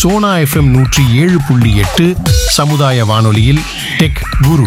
Sona FM நூற்றி ஏழு புள்ளி எட்டு சமுதாய வானொலியில் டெக் குரு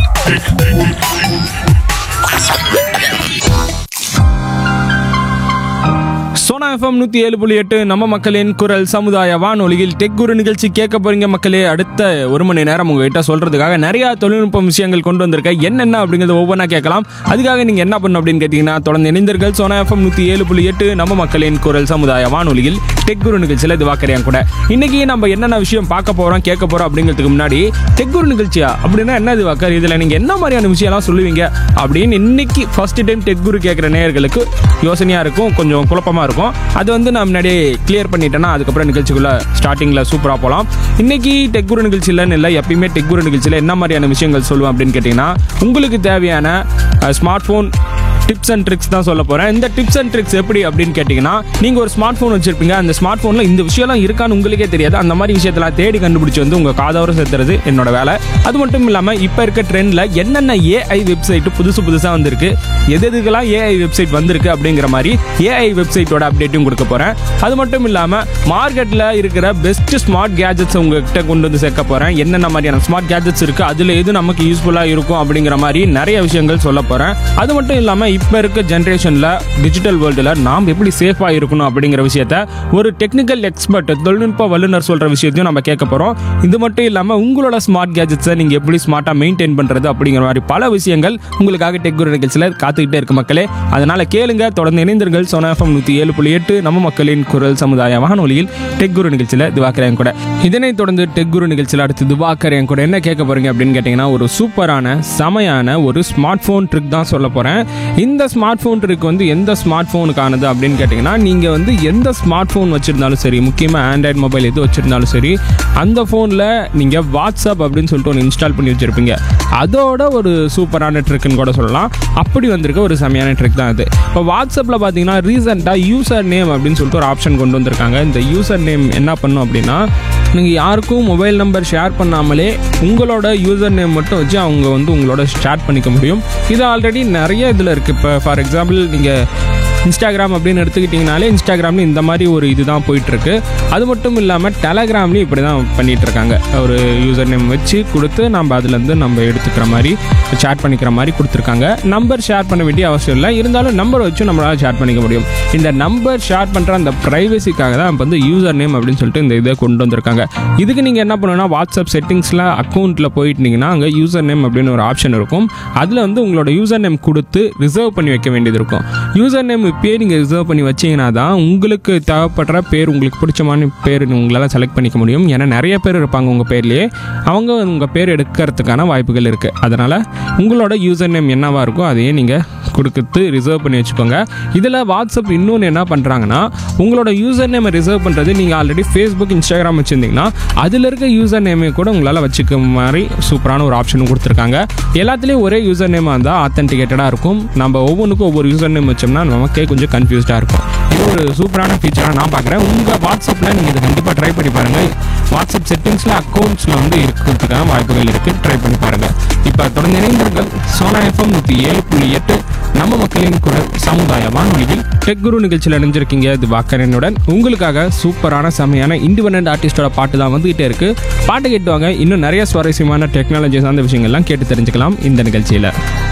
சோனா எஃப்எம் நூற்றி ஏழு புள்ளி எட்டு நம்ம மக்களின் குரல் சமுதாய வானொலியில் டெக் குரு நிகழ்ச்சி கேட்க போறீங்க மக்களே அடுத்த ஒரு மணி நேரம் உங்ககிட்ட சொல்றதுக்காக நிறைய தொழில்நுட்ப விஷயங்கள் கொண்டு வந்திருக்கேன் என்னென்ன அப்படிங்கிறத ஒவ்வொன்றா கேட்கலாம் அதுக்காக நீங்க என்ன பண்ணணும் அப்படின்னு கேட்டீங்கன்னா தொடர்ந்து இணைந்தீர்கள் சோனா எஃப்எம் நூற்றி ஏழு புள்ளி எட்டு நம்ம மக்களின் குரல் சமுதாய வானொலியில் டெக் குரு நிகழ்ச்சியில் இது வாக்கறியான் கூட இன்னைக்கு நம்ம என்னென்ன விஷயம் பார்க்க போறோம் கேட்க போறோம் அப்படிங்கிறதுக்கு முன்னாடி டெக் குரு நிகழ்ச்சியா அப்படின்னா என்ன இது வாக்கர் இதுல நீங்க என்ன மாதிரியான விஷயம்லாம் சொல்லுவீங்க அப்படின்னு இன்னைக்கு ஃபர்ஸ்ட் டைம் டெக் குரு கேட்குற நேயர்களுக்கு யோசனையா இருக்கும் கொஞ்சம் குழப்பமா இருக்கும் அது வந்து நான் முன்னாடியே கிளியர் பண்ணிட்டேன்னா அதுக்கப்புறம் நிகழ்ச்சிக்குள்ள ஸ்டார்டிங்ல சூப்பரா போகலாம் இன்னைக்கு டெக் குரு நிகழ்ச்சியிலன்னு இல்லை எப்பயுமே டெக் குரு நிகழ்ச்சியில் என்ன மாதிரியான விஷயங்கள் சொல்லுவேன் அப்படின்னு கேட்டிங்கன்னா உங்களுக்கு தேவையான smart phone tips and tricks தான் சொல்ல போகிறேன் இந்த டிப்ஸ் அண்ட் ட்ரிக்ஸ் எப்படி அப்படின்னு கேட்டிங்கன்னா நீங்கள் ஒரு ஸ்மார்ட் ஃபோன் வச்சிருப்பீங்க அந்த ஸ்மார்ட் ஃபோனில் இந்த விஷயம்லாம் இருக்கான்னு உங்களுக்கே தெரியாது அந்த மாதிரி விஷயத்தெல்லாம் தேடி கண்டுபிடிச்சி வந்து உங்கள் காதோர சேர்த்துறது என்னோட வேலை அது மட்டும் இல்லாமல் இப்போ இருக்க ட்ரெண்டில் என்னென்ன ஏஐ வெப்சைட் புதுசு புதுசாக வந்திருக்கு எது எதுக்கெல்லாம் ஏஐ வெப்சைட் வந்திருக்கு அப்படிங்கிற மாதிரி ஏஐ வெப்சைட்டோட அப்டேட்டும் கொடுக்க போகிறேன் அது மட்டும் இல்லாமல் மார்க்கெட்டில் இருக்கிற பெஸ்ட் ஸ்மார்ட் கேஜெட்ஸ் உங்ககிட்ட கொண்டு வந்து சேர்க்க போகிறேன் என்னென்ன மாதிரியான ஸ்மார்ட் கேஜெட்ஸ் இருக்குது அதில் எது நமக்கு யூஸ்ஃபுல்லாக இருக்கும் அப்படிங்கிற மாதிரி நிறைய விஷயங்கள் சொல்ல போகிறேன் அது மட்டும் இல்லாமல் இப்போ இருக்க ஜென்ரேஷனில் டிஜிட்டல் வேர்ல்டில் நாம் எப்படி சேஃபாக இருக்கணும் அப்படிங்கிற விஷயத்த ஒரு டெக்னிக்கல் எக்ஸ்பர்ட் தொழில்நுட்ப வல்லுநர் சொல்கிற விஷயத்தையும் நம்ம கேட்க போகிறோம் இது மட்டும் இல்லாமல் உங்களோட ஸ்மார்ட் கேஜெட்ஸை நீங்கள் எப்படி ஸ்மார்ட்டாக மெயின்டைன் பண்ணுறது அப்படிங்கிற மாதிரி பல விஷயங்கள் உங்களுக்காக டெக் குரு நிகழ்ச்சியில் காத்துக்கிட்டே இருக்கு மக்களே அதனால் கேளுங்க தொடர்ந்து இணைந்தீர்கள் சோனா எஃப்எம் நூற்றி ஏழு புள்ளி எட்டு நம்ம மக்களின் குரல் சமுதாய வானொலியில் டெக் குரு நிகழ்ச்சியில் திவாக்கரேன் கூட இதனைத் தொடர்ந்து டெக் குரு நிகழ்ச்சியில் அடுத்து திவாக்கரேன் கூட என்ன கேட்க போறீங்க அப்படின்னு கேட்டிங்கன்னா ஒரு சூப்பரான செமையான ஒரு ஸ்மார்ட் ஃபோன் ட்ரிக் தான் சொல்ல போகிறேன் இந்த ஸ்மார்ட் ஃபோன் ட்ரிக் வந்து எந்த ஸ்மார்ட் ஃபோனுக்கானது அப்படின்னு கேட்டிங்கன்னா நீங்கள் வந்து எந்த ஸ்மார்ட் ஃபோன் வச்சுருந்தாலும் சரி முக்கியமாக ஆண்ட்ராய்டு மொபைல் எது வச்சுருந்தாலும் சரி அந்த ஃபோனில் நீங்கள் வாட்ஸ்அப் அப்படின்னு சொல்லிட்டு ஒன்று இன்ஸ்டால் பண்ணி வச்சுருப்பீங்க அதோட ஒரு சூப்பரான ட்ரிக்குன்னு கூட சொல்லலாம் அப்படி வந்திருக்க ஒரு செமையான ட்ரிக் தான் இது இப்போ வாட்ஸ்அப்பில் பார்த்தீங்கன்னா ரீசெண்டாக யூசர் நேம் அப்படின்னு சொல்லிட்டு ஒரு ஆப்ஷன் கொண்டு வந்திருக்காங்க இந்த யூசர் நேம் என்ன பண்ணும் அப்படின்னா நீங்கள் யாருக்கும் மொபைல் நம்பர் ஷேர் பண்ணாமலே உங்களோட யூசர் நேம் மட்டும் வச்சு அவங்க வந்து உங்களோட ஷேர் பண்ணிக்க முடியும் இது ஆல்ரெடி நிறைய இதில் இருக்குது இப்போ ஃபார் எக்ஸாம்பிள் நீங்கள் இன்ஸ்டாகிராம் அப்படின்னு எடுத்துக்கிட்டிங்கனாலே இன்ஸ்டாகிராமில் இந்த மாதிரி ஒரு இதுதான் போயிட்டுருக்கு அது மட்டும் இல்லாமல் டெலகிராம்லேயும் இப்படி தான் பண்ணிகிட்டு இருக்காங்க ஒரு யூசர் நேம் வச்சு கொடுத்து நம்ம அதுலேருந்து நம்ம எடுத்துக்கிற மாதிரி சேட் பண்ணிக்கிற மாதிரி கொடுத்துருக்காங்க நம்பர் ஷேர் பண்ண வேண்டிய அவசியம் இல்லை இருந்தாலும் நம்பர் வச்சு நம்மளால் ஷேர் பண்ணிக்க முடியும் இந்த நம்பர் ஷேர் பண்ணுற அந்த ப்ரைவசிக்காக தான் இப்போ வந்து யூசர் நேம் அப்படின்னு சொல்லிட்டு இந்த இதை கொண்டு வந்திருக்காங்க இதுக்கு நீங்கள் என்ன பண்ணணும்னா வாட்ஸ்அப் செட்டிங்ஸில் அக்கௌண்ட்டில் போயிட்டீங்கன்னா அங்கே யூசர் நேம் அப்படின்னு ஒரு ஆப்ஷன் இருக்கும் அதில் வந்து உங்களோட யூசர் நேம் கொடுத்து ரிசர்வ் பண்ணி வைக்க வேண்டியது இருக்கும் யூசர் நேம் இப்பயே நீங்கள் ரிசர்வ் பண்ணி வச்சீங்கன்னா தான் உங்களுக்கு தேவைப்படுற பேர் உங்களுக்கு பிடிச்சமான பேர் உங்களால் செலக்ட் பண்ணிக்க முடியும் ஏன்னா நிறைய பேர் இருப்பாங்க உங்கள் பேர்லேயே அவங்க உங்கள் பேர் எடுக்கிறதுக்கான வாய்ப்புகள் இருக்குது அதனால் உங்களோட யூசர் நேம் என்னவா இருக்கோ அதையே நீங்கள் கொடுத்து ரிசர்வ் பண்ணி வச்சுக்கோங்க இதில் வாட்ஸ்அப் இன்னொன்று என்ன பண்ணுறாங்கன்னா உங்களோட யூசர் நேமை ரிசர்வ் பண்ணுறது நீங்கள் ஆல்ரெடி ஃபேஸ்புக் இன்ஸ்டாகிராம் வச்சுருந்தீங்கன்னா அதில் இருக்க யூசர் நேமே கூட உங்களால் வச்சுக்க மாதிரி சூப்பரான ஒரு ஆப்ஷனும் கொடுத்துருக்காங்க எல்லாத்துலேயும் ஒரே யூசர் நேமாக இருந்தால் ஆத்தென்டிகேட்டடாக இருக்கும் நம்ம ஒவ்வொன்றுக்கும் ஒவ்வொரு யூசர் நேம் வச்சோம்னா நமக்கே கொஞ்சம் கன்ஃபியூஸ்டாக இருக்கும் இது ஒரு சூப்பரான ஃபீச்சராக நான் பார்க்குறேன் உங்கள் வாட்ஸ்அப்பில் நீங்கள் இதை கண்டிப்பாக ட்ரை பண்ணி பாருங்கள் வாட்ஸ்அப் செட்டிங்ஸில் அக்கௌண்ட்ஸில் வந்து இருக்கிறதுக்கான வாய்ப்புகள் இருக்குது ட்ரை பண்ணி பாருங்கள் இப்போ தொடர்ந்து இணைந்தீர்கள் சோனா எஃப்எம் நூற்றி ஏழு புள்ளி எட்டு நம்ம மக்களின் குரல் சமுதாய வானொலியில் டெக் குரு நிகழ்ச்சியில் இணைஞ்சிருக்கீங்க இது வாக்கரனுடன் உங்களுக்காக சூப்பரான செமையான இண்டிபெண்ட் ஆர்டிஸ்டோட பாட்டு தான் வந்துகிட்டே இருக்கு பாட்டு கேட்டுவாங்க இன்னும் நிறைய சுவாரஸ்யமான டெக்னாலஜி சார்ந்த விஷயங்கள்லாம் கேட்டு தெரிஞ்சுக்கலாம் இந்த நிகழ்ச்சியில்